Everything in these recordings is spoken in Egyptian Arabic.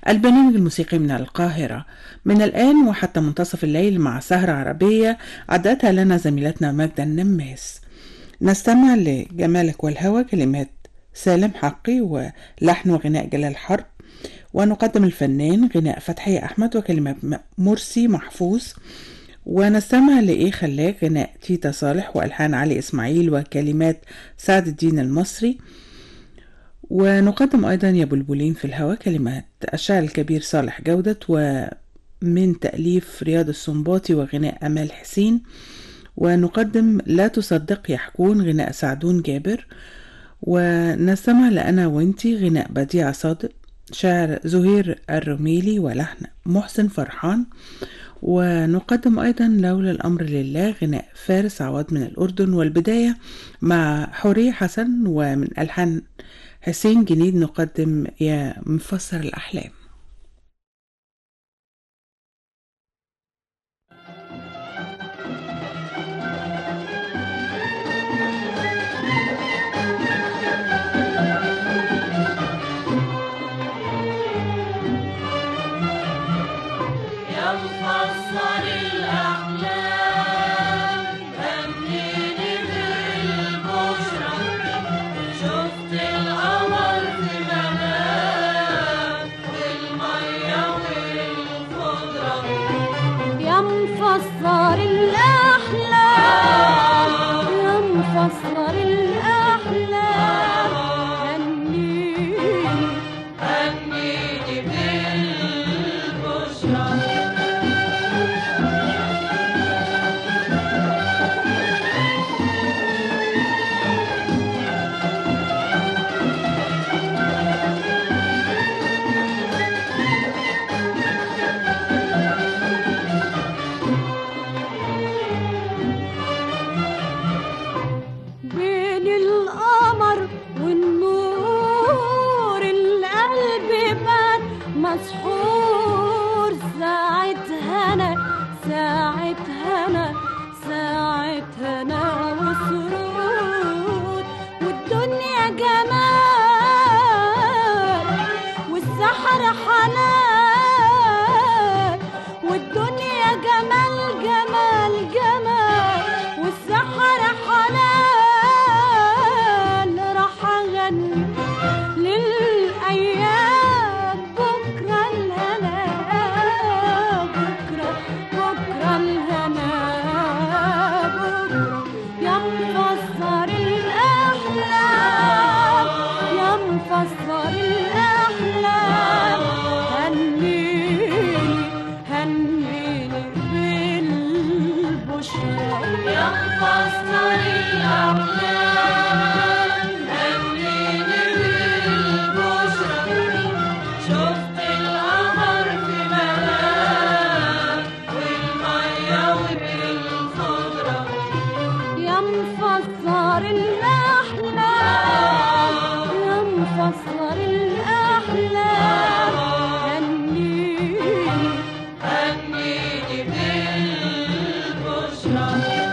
البرنامج الموسيقي من القاهرة من الآن وحتى منتصف الليل مع سهرة عربية عدتها لنا زميلتنا ماجدة النماس نستمع لجمالك والهوى كلمات سالم حقي ولحن وغناء جلال حرب ونقدم الفنان غناء فتحي أحمد وكلمات مرسي محفوظ ونستمع لإيه خلاك غناء تيتا صالح وألحان علي إسماعيل وكلمات سعد الدين المصري ونقدم أيضا يا بلبلين في الهوى كلمات الشاعر الكبير صالح جودة ومن تأليف رياض السنباطي وغناء أمال حسين ونقدم لا تصدق يحكون غناء سعدون جابر ونستمع لأنا وانتي غناء بديع صادق شعر زهير الرميلي ولحن محسن فرحان ونقدم أيضا لولا الأمر لله غناء فارس عواد من الأردن والبداية مع حورية حسن ومن ألحان حسين جنيد نقدم يا مفسر الأحلام يا مفسر الأحلام هنيني بالبشرى شفت القمر في منام والمية والخضرة يا مفسر الأحلام يا مفسر الأحلام هنيني هنيني بالبشرى بين القمر والنور القلب بات مسحور ساعة هنا ساعة هنا ساعة هنا وسرور والدنيا جمال والسحر حنان والدنيا جمال جمال جمال والسحر حنان راح اغني للايام بكره الهنا بكره بكره الهنا بكره يا مفسر الاحلام يا مفسر الاحلام هنيني هنيني بالبشرى يا مفسر الأحلام هنيني بالبشرى شفت القمر في منام والمية والخضرة يا مفسر الأحلام يا مفسر الأحلام هنيني هنيني بالبشرى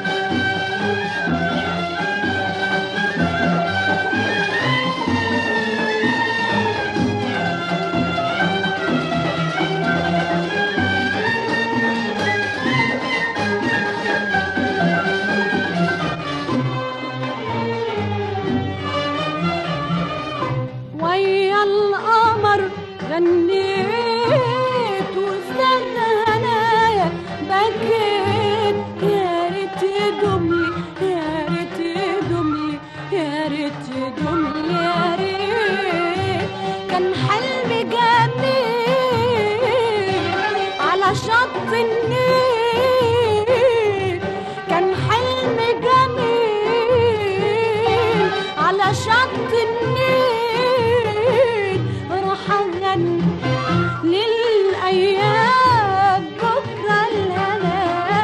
ويا القمر غنيت وزدت هنايا بكيت يا ريت يدوملي يا ريت يدوملي يا ريت يدوملي يا ريت كان حلمي جميل على شط النيل كان حلمي جميل على شط النيل راح اغني للايام بكره الهنا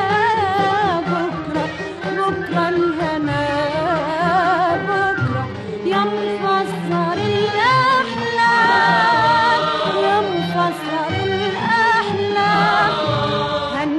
بكره بكره الهنا بكره يا مفسر الاحلام يا مفسر الاحلام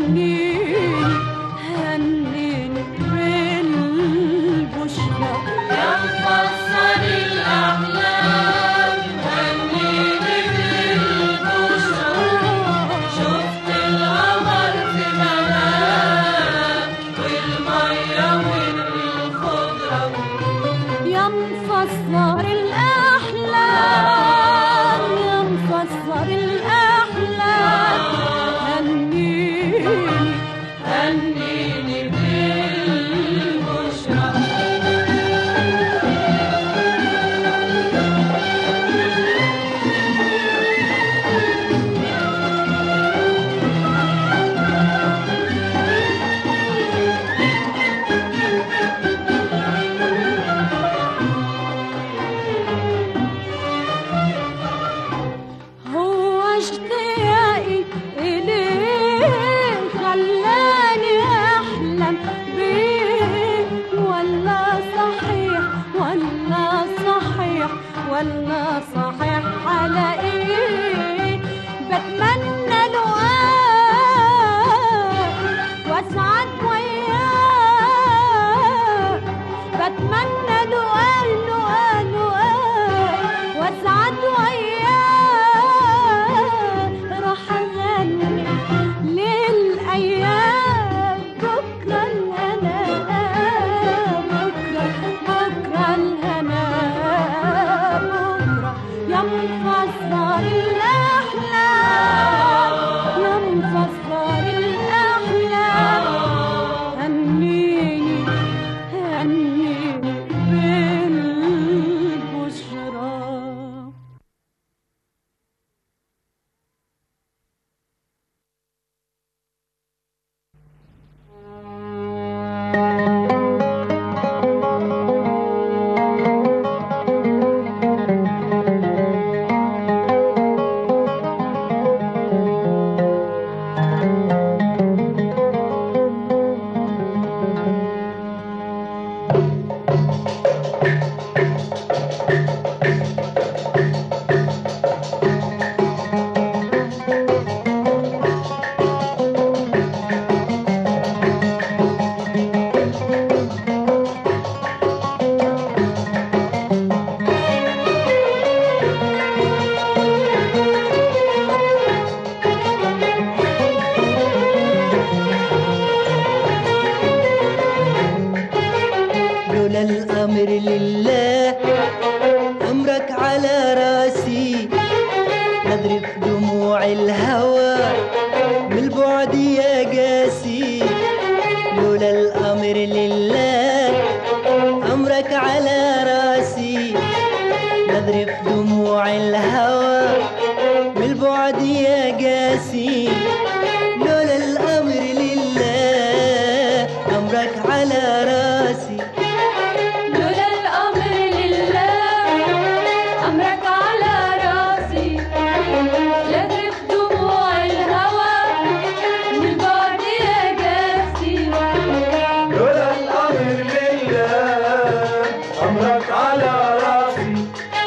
دموع الهوى من البعد يا قاسي لولا الأمر لله أمرك على راسي نذرف دموع الهوى من البعد يا قاسي لولا الأمر لله أمرك على راسي لولا الأمر لله أمرك على راسي لذرف دموع الهوى من بعد يا قاسي لولا الأمر لله أمرك على راسي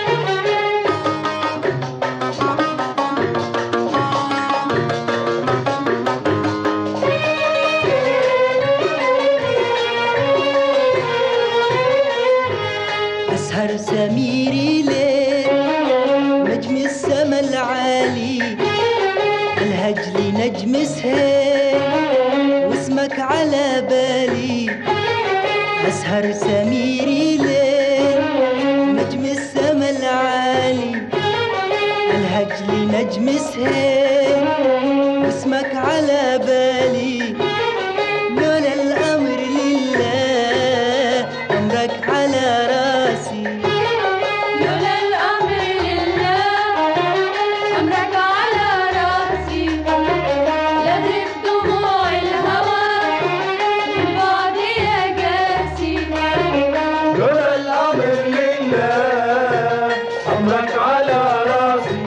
أسهر سميري ليل نجم السما العالي الهج لي نجم سهيل واسمك على بالي أسهر سميري ليل نجم السما العالي الهج لي نجم سهيل واسمك على بالي لولا الأمر لله أمرك على راسي لولا الأمر لله أمرك على راسي لذرف دموع الهوى من بعد يا قاسي لولا الأمر لله أمرك على راسي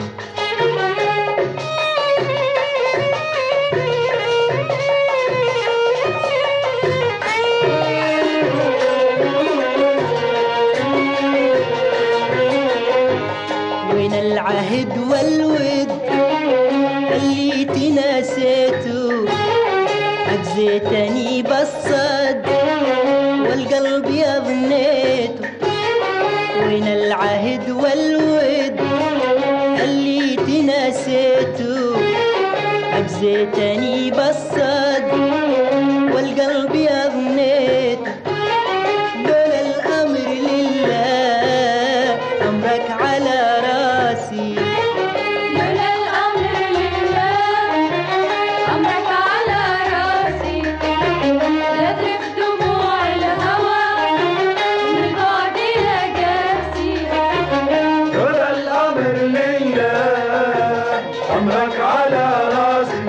وين العهد والود اللي تناسيته أجزيتني بالصد والقلب يظنيته وين العهد والود اللي تناسيته أجزيتني بالصد والقلب يظنيته لولا الأمر لله أمرك على راسي لولا الأمر لله أمرك على راسي لذرف دموع الهوى من بعد يا قاسي لولا الأمر لله أمرك على راسي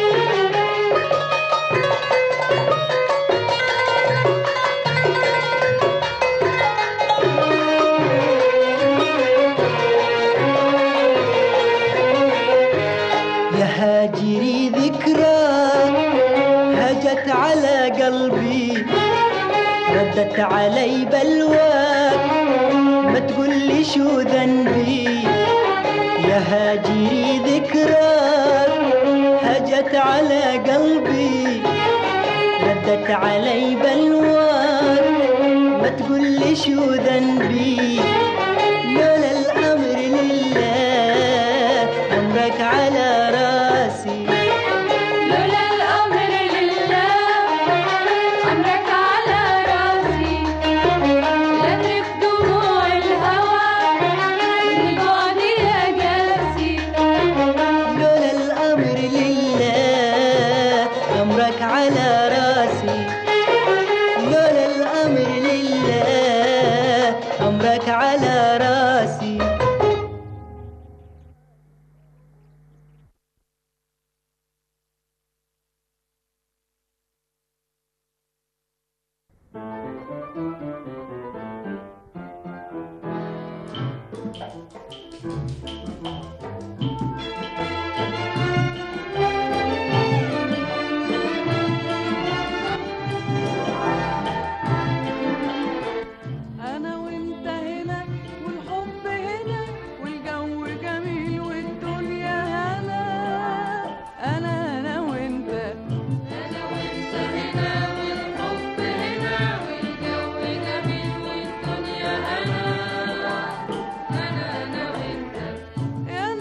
يا هاجري ذكراك هجت على قلبي ردت علي بلواك ما تقولي شو ذنبي يا هاجري ذكراك هجت على قلبي ردت علي بلواك ما تقولي شو ذنبي لولا الأمر لله أمرك على راسي لولا الأمر لله أمرك على راسي لذرف دموع الهوى من بعد يا قاسي لولا الأمر لله أمرك على راسي لولا الأمر لله أمرك على راسي أنا وأنت هنا والحب هنا والجو جميل والدنيا هنا أنا أنا وأنت أنا وأنت هنا والحب هنا والجو جميل والدنيا هنا أنا أنا وأنت يا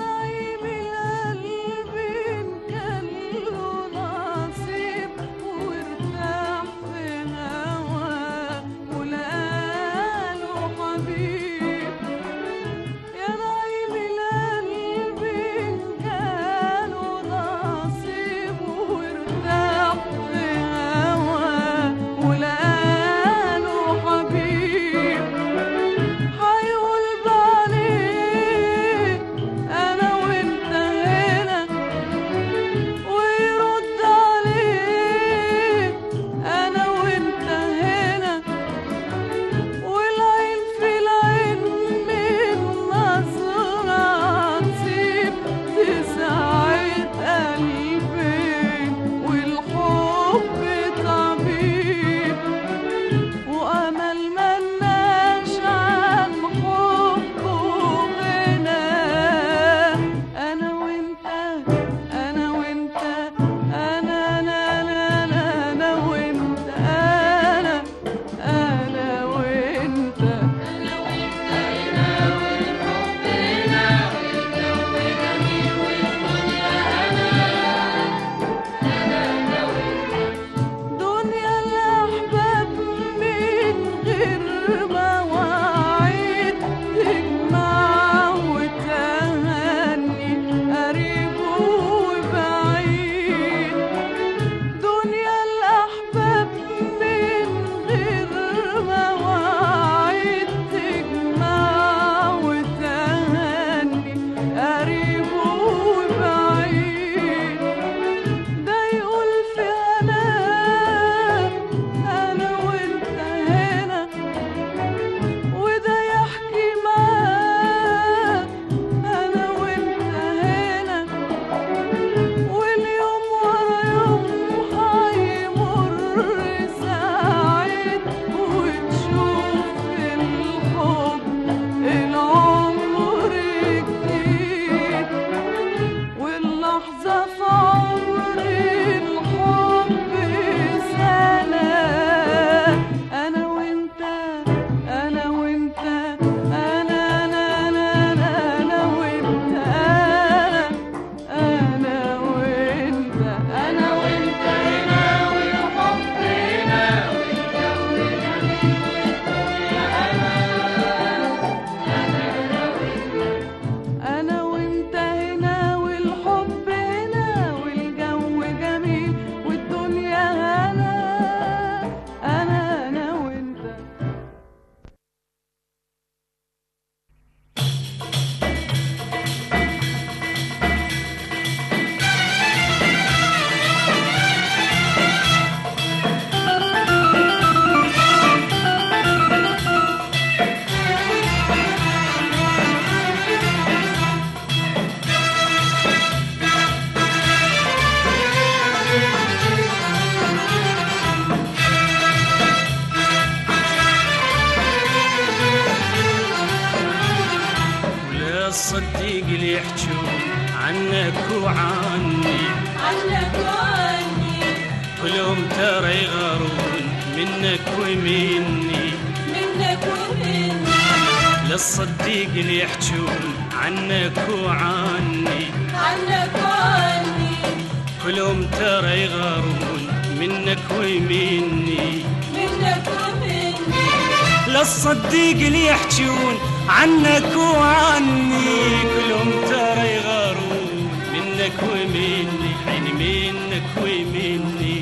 وعني عنك وعني كلهم ترى يغارون منك ومني منك ومني للصديق اللي يحجون عنك وعني عنك وعني كلهم ترى يغارون منك ومني منك ومني للصديق اللي يحجون عنك وعني كلهم ترى يغارون منك ومني عيني منك ومني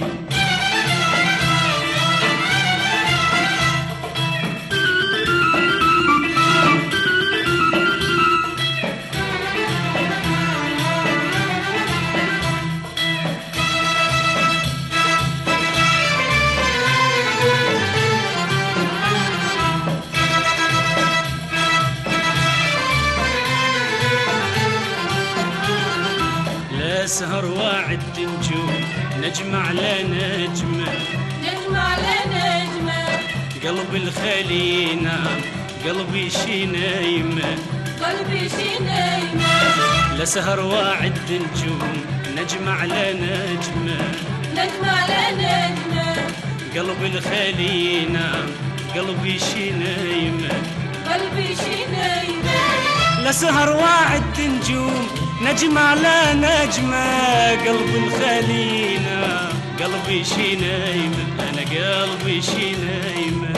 لا سهر واعد نجوم نجمع لا نجمة نجمع لنجمة قلب الخلينا قلبي شي نايمة قلبي شي نايمة لا سهر واعد نجوم نجمع لا نجمة نجمع لنجمة قلب الخلينا قلبي شي نايمة قلبي شي نايمة لا سهر واعد نجوم نجمع لا نجمة قلب الخلينا قلبي شي نايمة أنا قلبي شي نايمة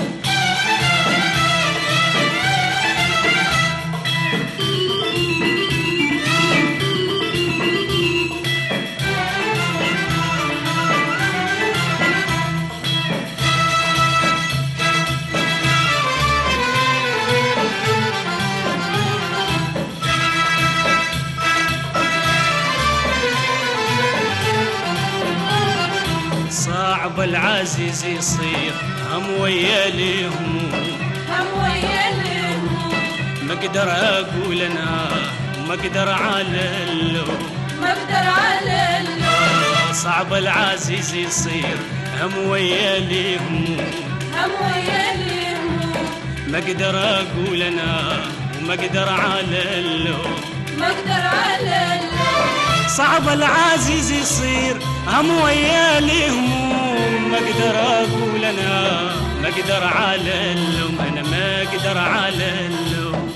صعب العزيز يصير هم ويا الهموم هم ويا الهموم ما اقدر اقول انا ما اقدر على اللوم ما اقدر على اللوم صعب العزيز يصير هم ويا الهموم هم ويا الهموم ما اقدر اقول انا وما اقدر على اللوم ما اقدر على اللوم صعب العزيز يصير هم ويا الهموم ما اقدر اقول انا ما اقدر على اللوم انا ما اقدر على اللوم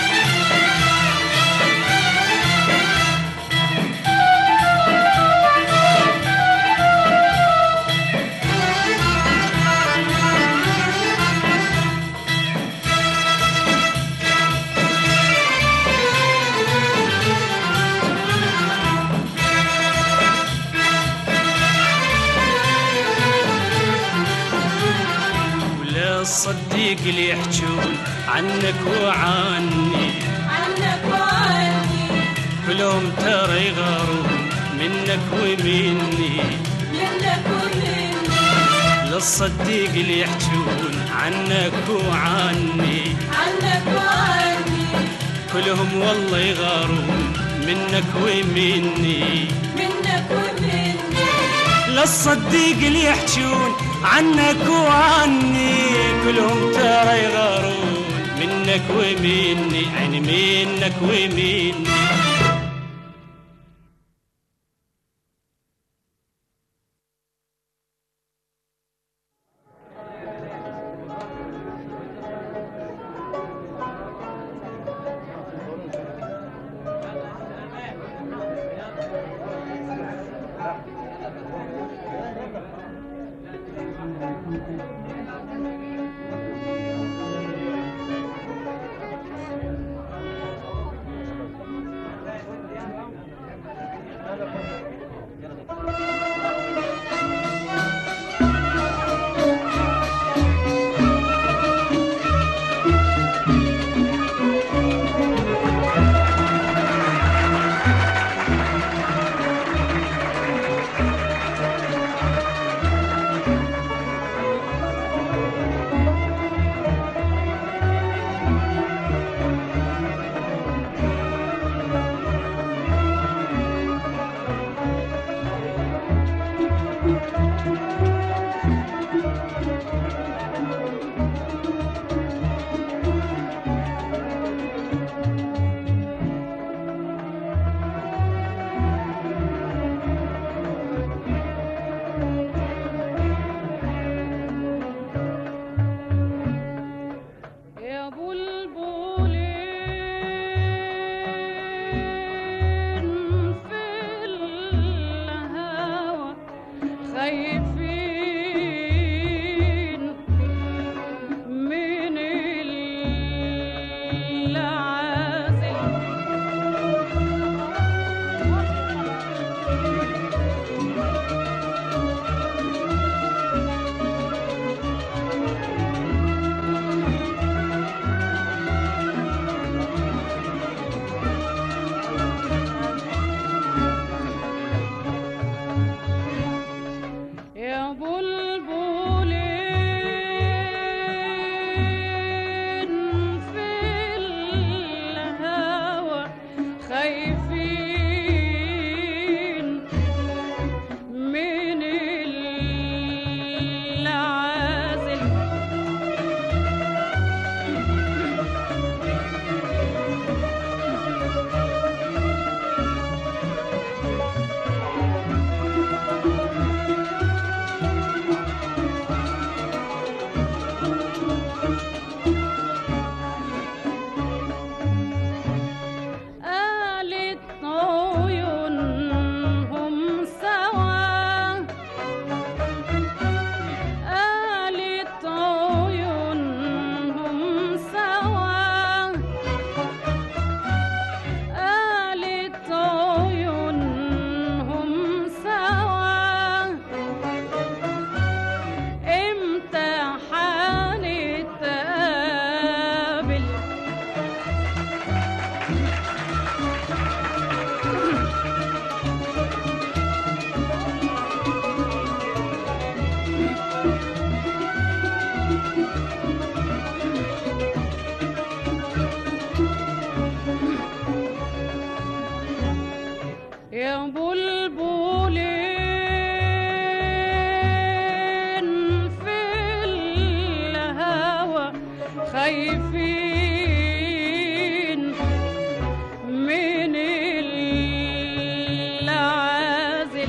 ولا الصديق اللي يحجون عنك وعني عنك وعني كلهم ترى يغارون منك ومني منك ومني للصديق اللي يحجون عنك وعني عنك وعني كلهم والله يغارون منك ومني منك ومني للصديق اللي يحجون عنك وعني كلهم ترى يغارون منك ومني يعني منك ومني يا بلبلين في الهوى خايفين من العازل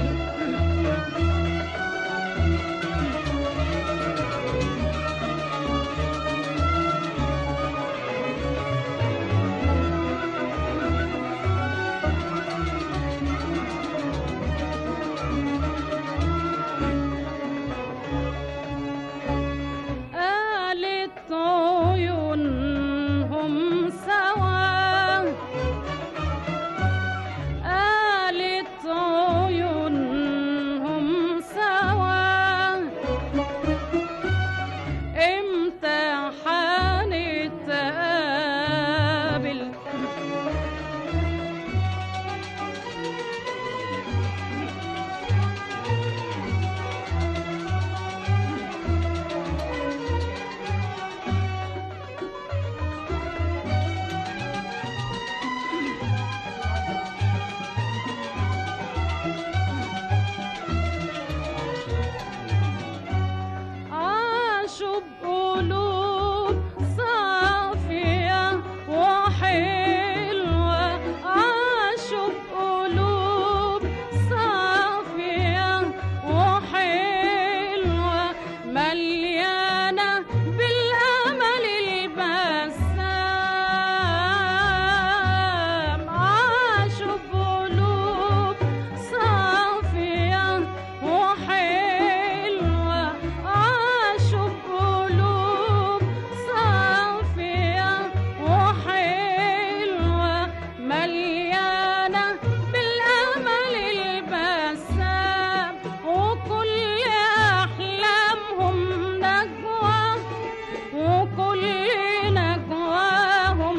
قالت عيونهم سوا قالت عيونهم سوا امتى حنتقابل عاشوا بقلوب صافية وحلوة عاشوا بقلوب صافية وحلوة مليانة بالأمل البسام عاشوا بقلوب صافية وحلوة عاشوا بقلوب صافية وحلوة مليانة بالأمل البسام وكل أحلامهم نجوى وكل نجواهم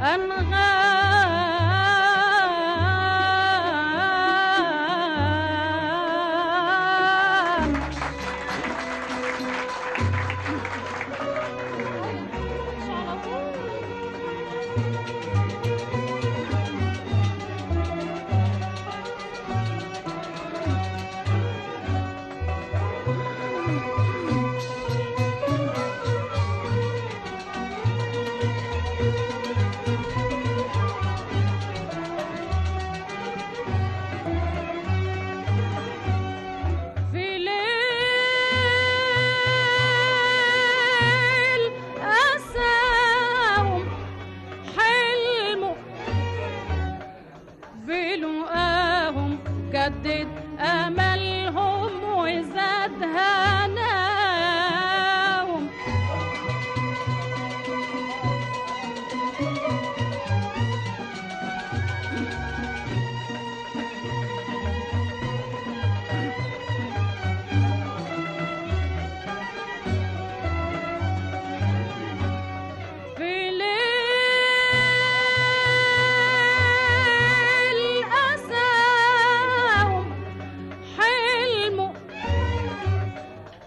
أنغام في ليل أساهم حلموا بلقاهم جدد أملهم وزاد هناهم في ليل أساهم حلموا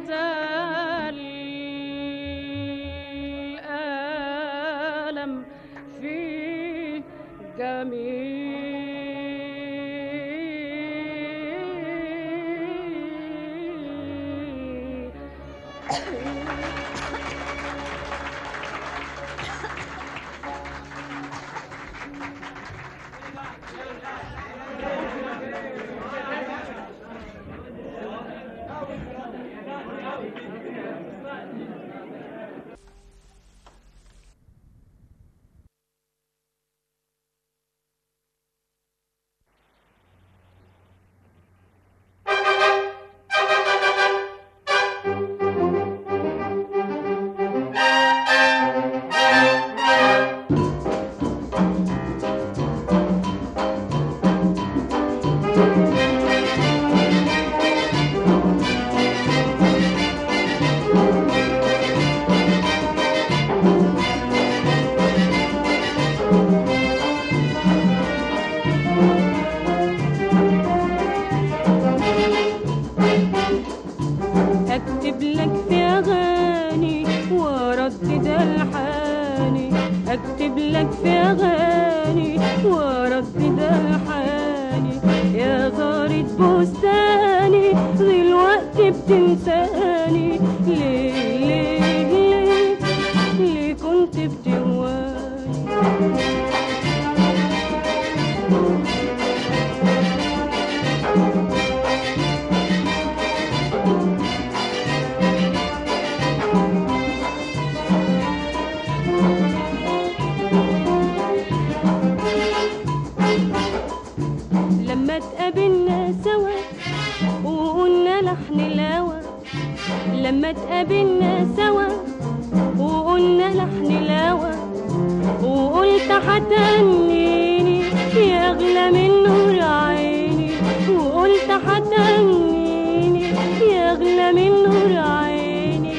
الألم في جميع اكتب لك في اغاني واردد الحاني اكتب لك في اغاني واردد الحاني يا زارة بستاني دلوقتي بتنساني ليه ليه ليه ليه كنت بتهواني لما اتقابلنا سوا وقلنا لحن الهوى لما اتقابلنا سوا وقلنا لحن الهوى وقلت هتهنيني يا اغلى من نور عيني وقلت هتهنيني يا اغلى من نور عيني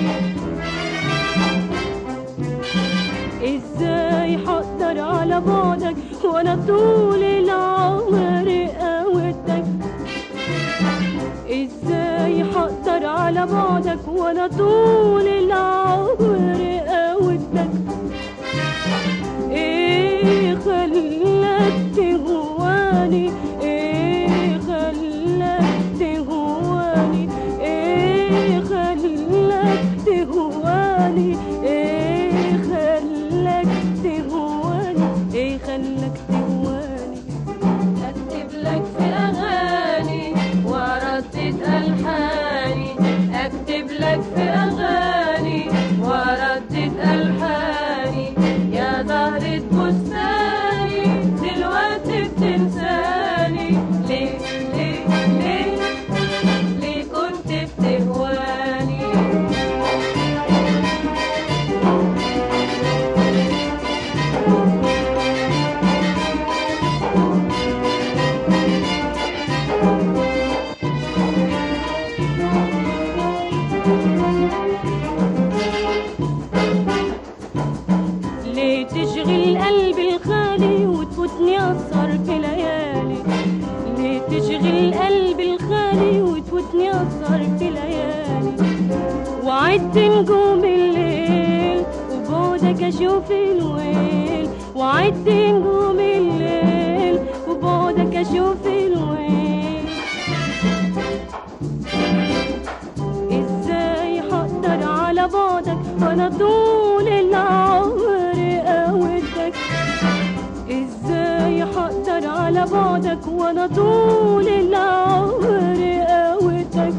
ازاي هقدر على بعدك وانا طول العمر قوتك ازاي هقدر على بعدك وانا طول العمر قوتك ايه خلاك تهواني ايه خلاك تهواني ايه خلاك تهواني ايه خلاك تهواني ايه خلاك تهواني اكتب لك في اغاني واردد الحاني اكتب لك في اغاني واردد الحاني يا زهرة بستاني دلوقتي بتنساني ليه ليه ليه ليه كنت بتهواني ليه تشغل قلبي الخالي وتفوتني أسهر في ليالي ليه تشغل قلبي الخالي وتفوتني أسهر في ليالي وعد نجوم الليل وبعدك أشوف الويل وعد نجوم الليل وبعدك أشوف الويل ازاي هقدر على بعدك وانا طول العمر قوتك ازاي هقدر على بعدك وانا طول العمر قوتك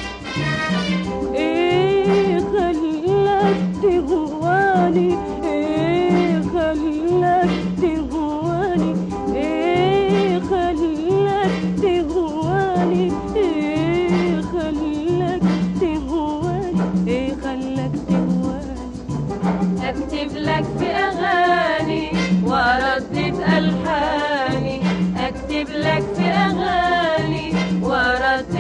ايه خلاك تهواني ايه خلاك تهواني ايه خلاك تهواني ايه خلاك تهواني ايه خلاك تهواني اكتب لك في اغاني واردد الحاني اكتب لك في اغاني واردد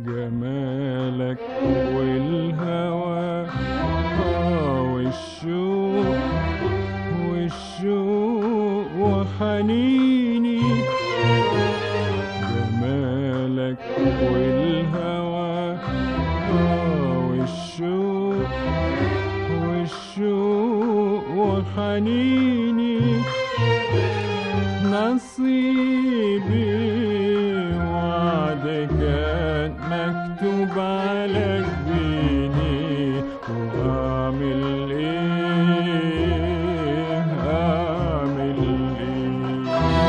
جمالك والهوى آه والشوق والشوق وحنيني جمالك والهوى آه والشوق والشوق وحنيني نصيبي وعد كان مكتوب على جبيني وأعمل إيه أعمل إيه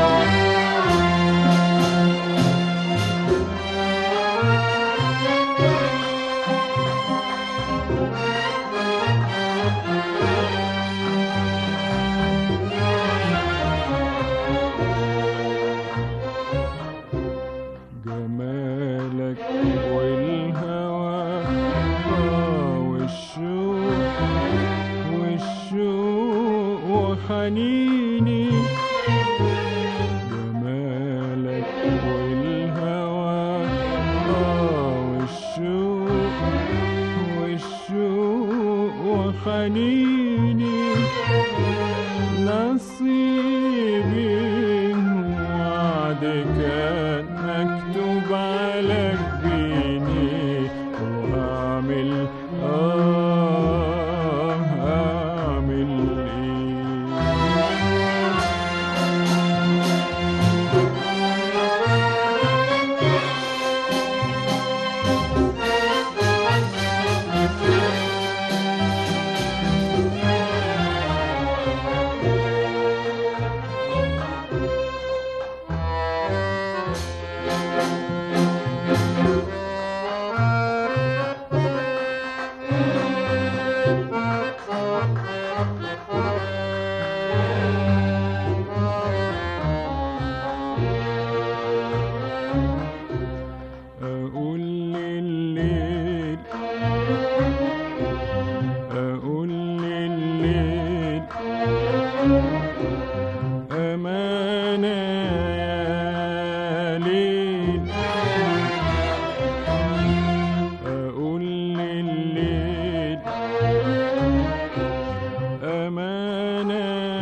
جمالك والهوى آه والشوق والشوق وحنيني جمالك والهوى آه والشوق والشوق وحنيني نصيبي وعد كان مكتوب على جبيني وأعمل آه أعمل إيه أقول لليل أقول لليل أمانة يا ليل أقول لليل أمانة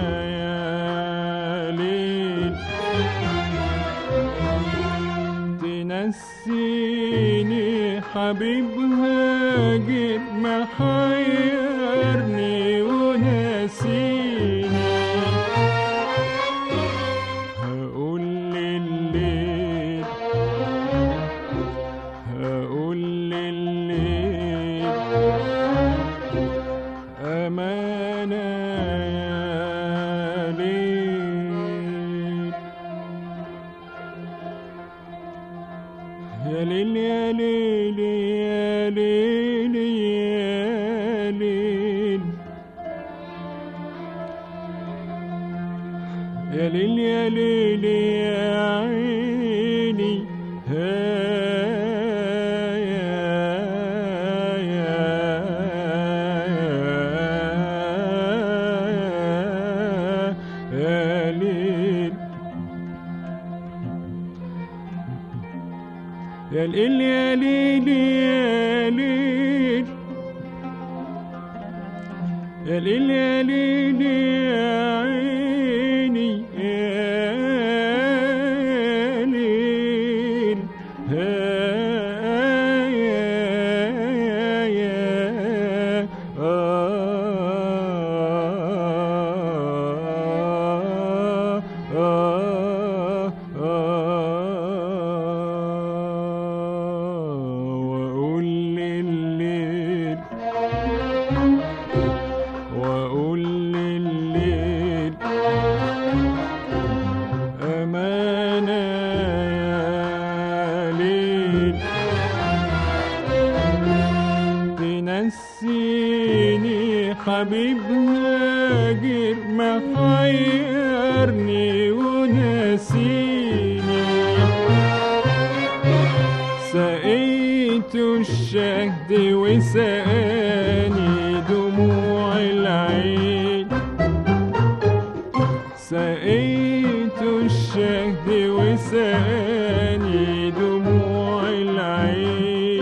يا ليل تنسيني حبيبها جيت محيرني وناسيني هقول لليل هقول لليل أمانة يا ليل يا ليل يا ليل يا ليل يا ليل يا ليل يا ليل يا عيني ها يا يا يا ليل يا ليل يا ليل يا ليل يا ليل يا ليل يا عيني يا ليل ها يا يا آه آه آه وأقول لليل وأقول لليل أمانة يا ليل تنسيني حبيبنا غير محيرني وناسيني سقيت الشهد وسقاني دموع العين سقيت الشهد وسقاني دموع العين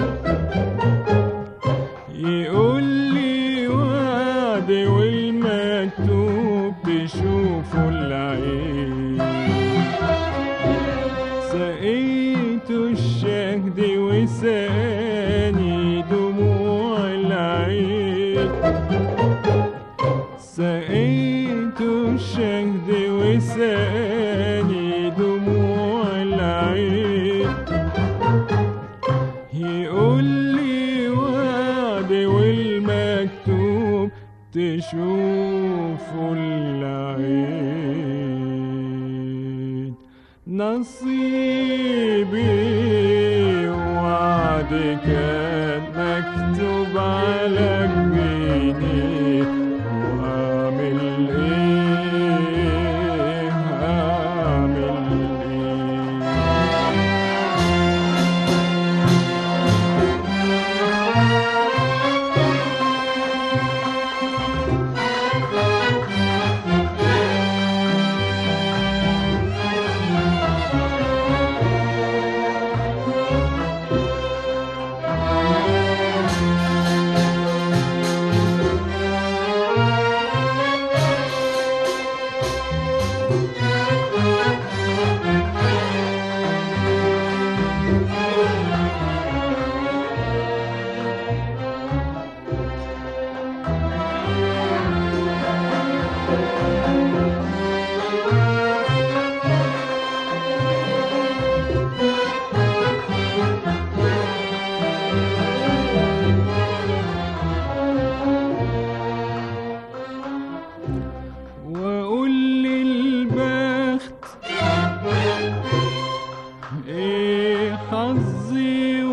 لي وعدي والمكتوب تشوفه العين نصيبي وعدي كان مكتوب على جبيني واعمل ايه اعمل ايه واقول للبخت ايه حظي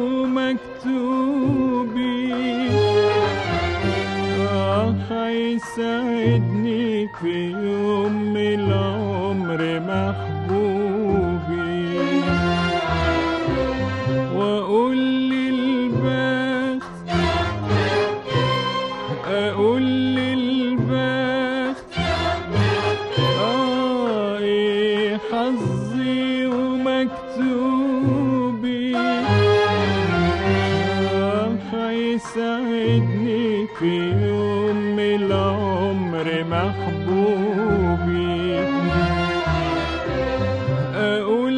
ومكتوبي اه هيساعدني في يوم من العمر محبوبي واقول للبخت اقول للبخت آه إيه حظي ومكتوبي آه هيساعدني في يوم من العمر محبوبي أقول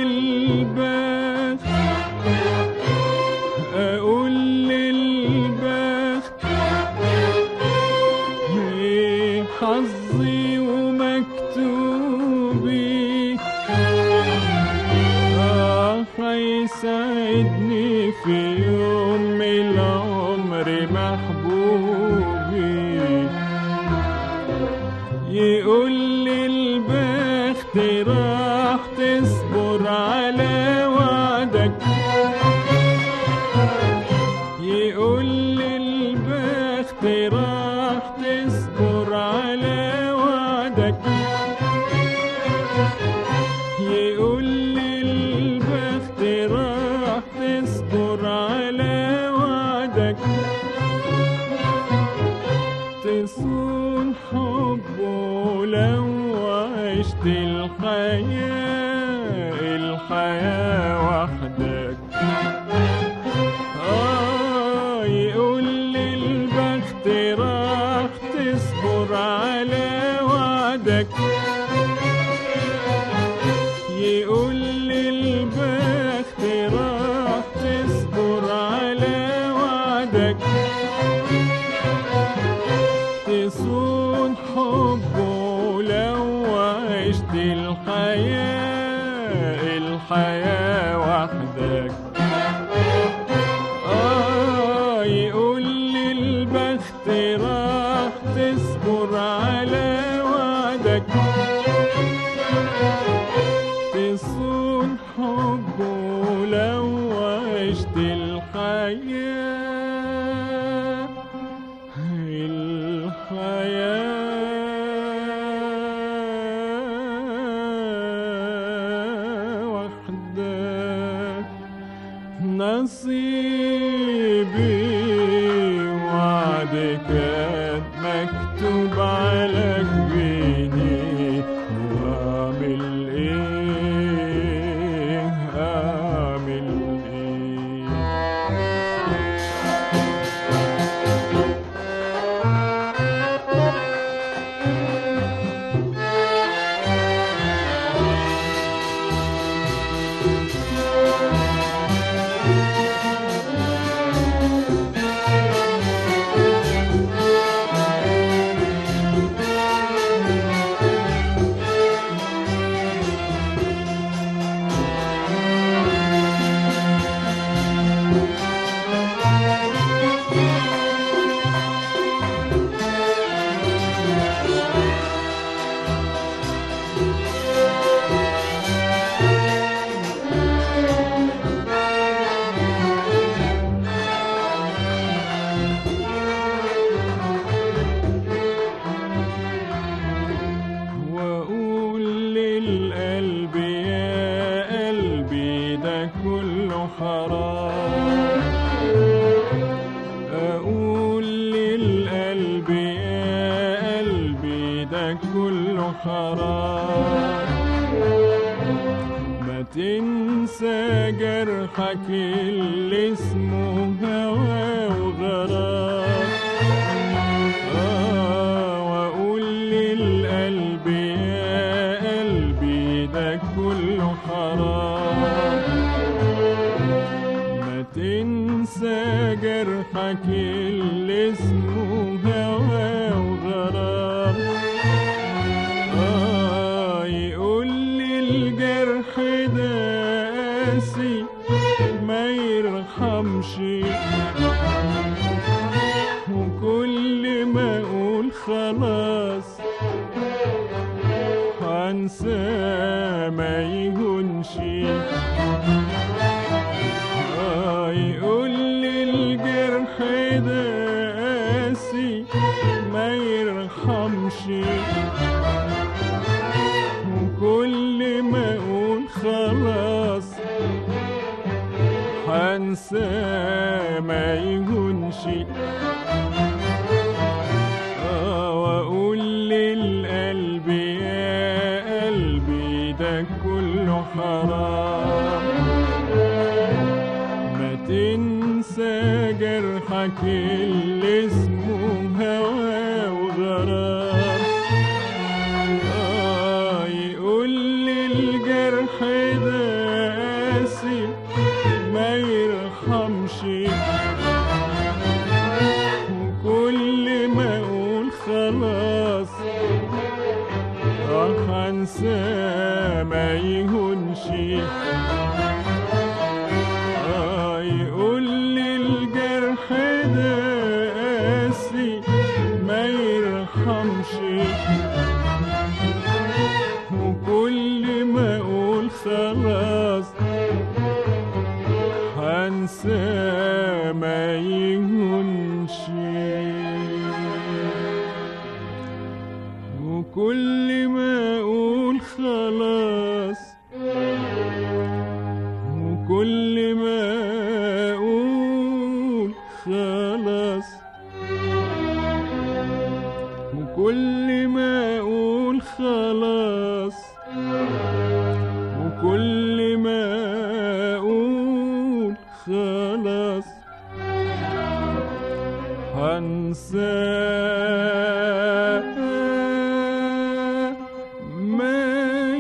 للبخت أقول للبخت إيه حظي ومكتوبي آه هيساعدني في يوم من العمر محبوبي يقول لي البخت راح تصبر على وعدك يقول لي البخت راح تصبر على وعدك يقول لي البخت راح تصبر على وعدك تصون حبه لو عشت الحياة الحياة وحدك آه يقول لي البخت راح تصبر على وعدك يقول لي البخت راح تصبر على وعدك تصون حبه لو عشت الحياة الحياة وحدك آه يقول لي البخت راح تصبر على وعدك تصون حبه لو عشت الحياة الحياة وحدك نصيبي وعدك كان مكتوب على جبيني واعمل ايه اعمل ايه حرام ما تنسى جرحك اللي اسمه هوى وغرام آه وأقول للقلب يا قلبي ده كله حرام ما تنسى جرحك اللي اسمه هوى وغرام آه يقول لي الجرح ده قاسي ما يرحمش وكل ما اقول خلاص هنسى ما يهونش آه يقول لي الجرح ده قاسي ما يرحمش وكل ما اقول خلاص هنسى ما يهونش آه واقول للقلب يا قلبي ده كله حرام ما تنسى جرحك اللي اسمه هوى وغرام آه يقول لي الجرح ده قاسي ما يرحمش وكل ما اقول خلاص راح انسى ما يهونش آه يقول لي الجرح ده قاسي ما يرحمش وكل ما اقول خلاص هنسى ما يهونش وكل ما اقول خلاص وكل ما اقول خلاص وكل ما اقول خلاص وكل ما اقول خلاص هنسى ما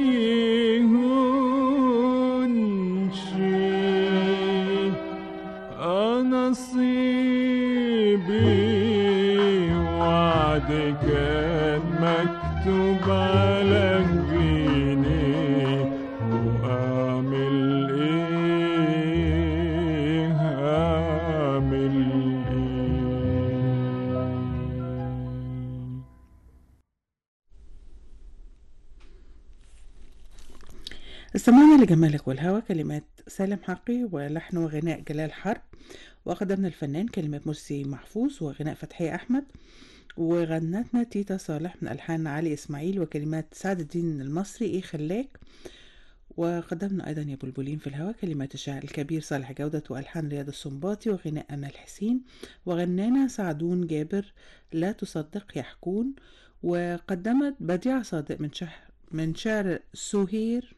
يهونش أنا نصيبي وعد كان مكتوب على جبيني وأعمل إيه أعمل إيه استمعنا لجمالك والهوى كلمات سالم حقي ولحن وغناء جلال حرب وقدمنا الفنان كلمات مرسي محفوظ وغناء فتحية أحمد وغنتنا تيتا صالح من ألحان علي إسماعيل وكلمات سعد الدين المصري إيه خلاك وقدمنا أيضا يا بلبلين في الهواء كلمات الشاعر الكبير صالح جودة وألحان رياض السنباطي وغناء أمال حسين وغنانا سعدون جابر لا تصدق يحكون وقدمت بديعة صادق من شهر من شعر سهير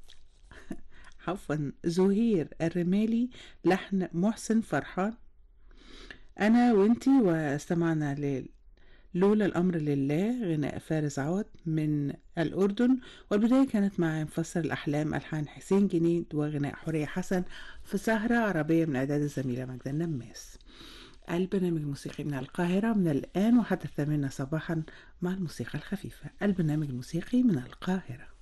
عفوا زهير الرمالي لحن محسن فرحان أنا وإنتي واستمعنا ل لولا الأمر لله غناء فارس عوض من الأردن والبداية كانت مع مفسر الأحلام ألحان حسين جنيد وغناء حورية حسن في سهرة عربية من إعداد الزميلة مجدة النماس البرنامج الموسيقي من القاهرة من الآن وحتى الثامنة صباحا مع الموسيقى الخفيفة البرنامج الموسيقي من القاهرة